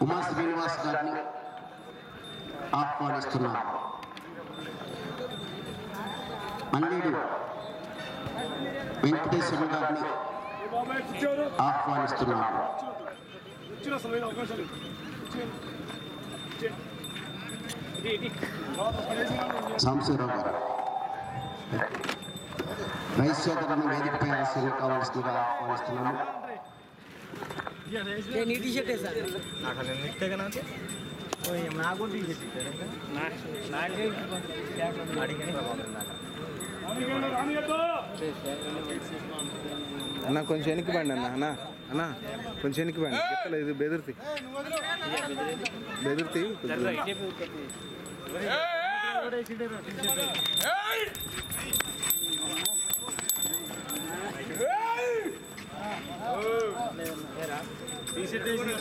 ఉమా శ్రీనివాస్ గారిని ఆహ్వానిస్తున్నాం మల్లేడు వెంకటేశ్వర గారిని ఆహ్వానిస్తున్నాం వచ్చిన సమయం అవకాశాలు సాంబశివరావు గారు రైస్ సోదరులను వేదికపై ఆశీర్వ కావాల్సిందిగా ఆహ్వానిస్తున్నాము నీ టీ షర్టే సార్ అసలు నేను ఇట్టేగా అంటే నాకు టీ షర్ట్ ఇచ్చారు నాకే అడిగిన రానియద్దు అన్న కొంచెం వెనక్కి బండి అన్న అన్న అన్న కొంచెం వెనక్కి బండి ఎక్కలేదు బెదిరితి బెదిరితి టీ షర్ట్ వేసి